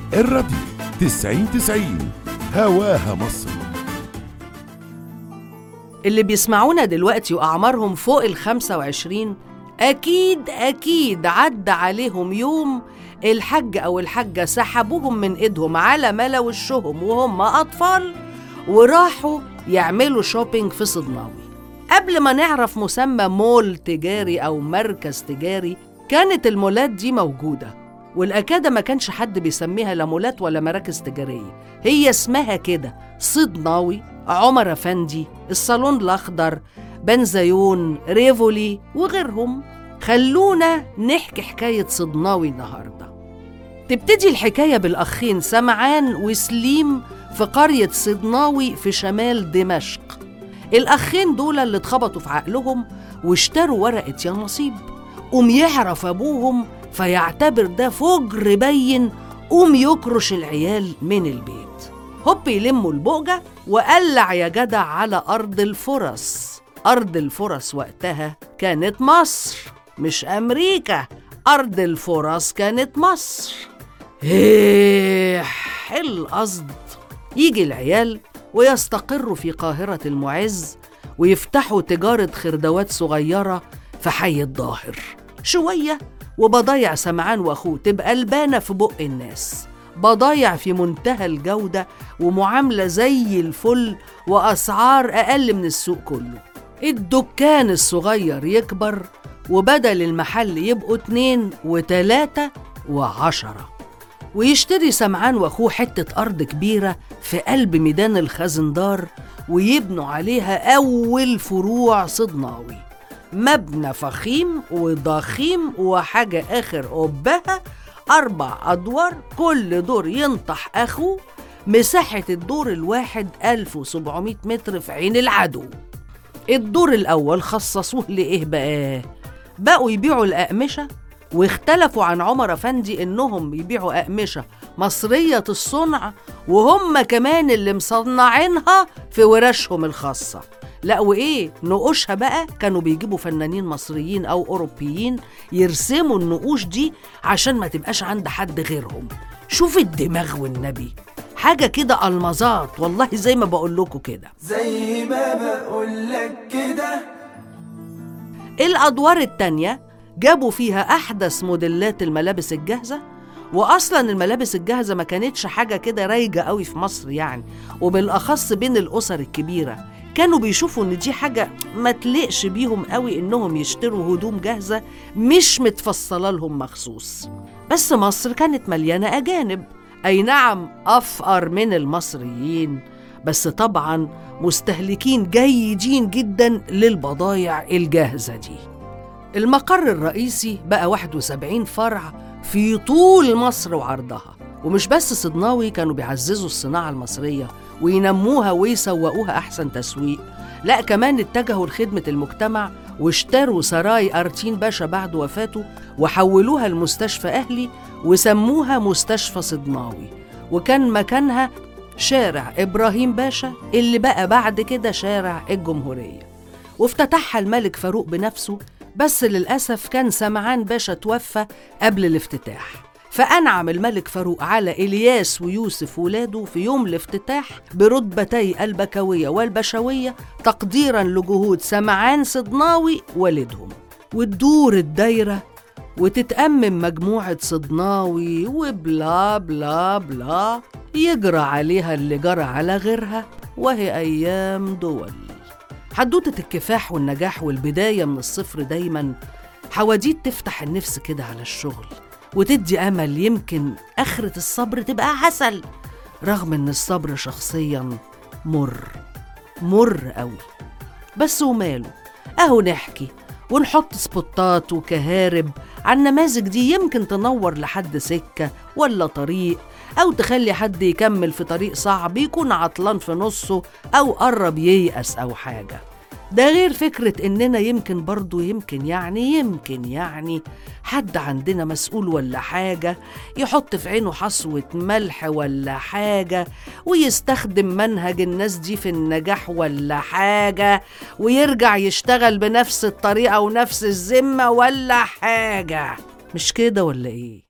الراديو تسعين تسعين هواها مصر اللي بيسمعونا دلوقتي وأعمارهم فوق ال 25 أكيد أكيد عدى عليهم يوم الحج أو الحجة سحبوهم من إيدهم على ملا وشهم وهم أطفال وراحوا يعملوا شوبينج في صدناوي قبل ما نعرف مسمى مول تجاري أو مركز تجاري كانت المولات دي موجودة والأكادة ما كانش حد بيسميها لا مولات ولا مراكز تجارية هي اسمها كده صدناوي عمر أفندي الصالون الأخضر بنزيون ريفولي وغيرهم خلونا نحكي حكاية صدناوي النهاردة تبتدي الحكاية بالأخين سمعان وسليم في قرية صدناوي في شمال دمشق الأخين دول اللي اتخبطوا في عقلهم واشتروا ورقة يا نصيب قوم يعرف أبوهم فيعتبر ده فجر بين قوم يكرش العيال من البيت هوب يلموا البؤجة وقلع يا جدع على أرض الفرص أرض الفرص وقتها كانت مصر مش أمريكا أرض الفرص كانت مصر ايه القصد يجي العيال ويستقروا في قاهرة المعز ويفتحوا تجارة خردوات صغيرة في حي الظاهر شوية وبضايع سمعان وأخوه تبقى البانة في بق الناس بضايع في منتهى الجودة ومعاملة زي الفل وأسعار أقل من السوق كله الدكان الصغير يكبر وبدل المحل يبقوا اتنين وتلاتة وعشرة ويشتري سمعان واخوه حتة أرض كبيرة في قلب ميدان الخزندار ويبنوا عليها أول فروع صدناوي مبنى فخيم وضخيم وحاجة آخر قبها أربع أدوار كل دور ينطح أخوه مساحة الدور الواحد 1700 متر في عين العدو الدور الأول خصصوه لإيه بقى؟ بقوا يبيعوا الأقمشة واختلفوا عن عمر أفندي إنهم يبيعوا أقمشة مصرية الصنع وهم كمان اللي مصنعينها في ورشهم الخاصة لا وإيه نقوشها بقى كانوا بيجيبوا فنانين مصريين أو أوروبيين يرسموا النقوش دي عشان ما تبقاش عند حد غيرهم شوف الدماغ والنبي حاجة كده ألمظات والله زي ما بقول لكم كده زي ما بقولك كده الأدوار التانية جابوا فيها أحدث موديلات الملابس الجاهزة وأصلا الملابس الجاهزة ما كانتش حاجة كده رايجة قوي في مصر يعني وبالأخص بين الأسر الكبيرة كانوا بيشوفوا إن دي حاجة ما تليقش بيهم قوي إنهم يشتروا هدوم جاهزة مش متفصلة لهم مخصوص بس مصر كانت مليانة أجانب أي نعم أفقر من المصريين بس طبعا مستهلكين جيدين جدا للبضايع الجاهزة دي المقر الرئيسي بقى 71 فرع في طول مصر وعرضها ومش بس صدناوي كانوا بيعززوا الصناعة المصرية وينموها ويسوقوها أحسن تسويق لا كمان اتجهوا لخدمة المجتمع واشتروا سراي أرتين باشا بعد وفاته وحولوها لمستشفى أهلي وسموها مستشفى صدناوي وكان مكانها شارع إبراهيم باشا اللي بقى بعد كده شارع الجمهورية وافتتحها الملك فاروق بنفسه بس للأسف كان سمعان باشا توفى قبل الافتتاح فأنعم الملك فاروق على إلياس ويوسف ولاده في يوم الافتتاح برتبتي البكوية والبشوية تقديرا لجهود سمعان صدناوي والدهم وتدور الدايرة وتتأمم مجموعة صدناوي وبلا بلا بلا يجرى عليها اللي جرى على غيرها وهي أيام دول حدوتة الكفاح والنجاح والبداية من الصفر دايما حواديت تفتح النفس كده على الشغل وتدي أمل يمكن آخرة الصبر تبقى عسل رغم إن الصبر شخصيا مر مر قوي بس وماله أهو نحكي ونحط سبوتات وكهارب على النماذج دي يمكن تنور لحد سكة ولا طريق أو تخلي حد يكمل في طريق صعب يكون عطلان في نصه أو قرب ييأس أو حاجة ده غير فكرة إننا يمكن برضو يمكن يعني يمكن يعني حد عندنا مسؤول ولا حاجة يحط في عينه حصوة ملح ولا حاجة ويستخدم منهج الناس دي في النجاح ولا حاجة ويرجع يشتغل بنفس الطريقة ونفس الذمة ولا حاجة مش كده ولا إيه؟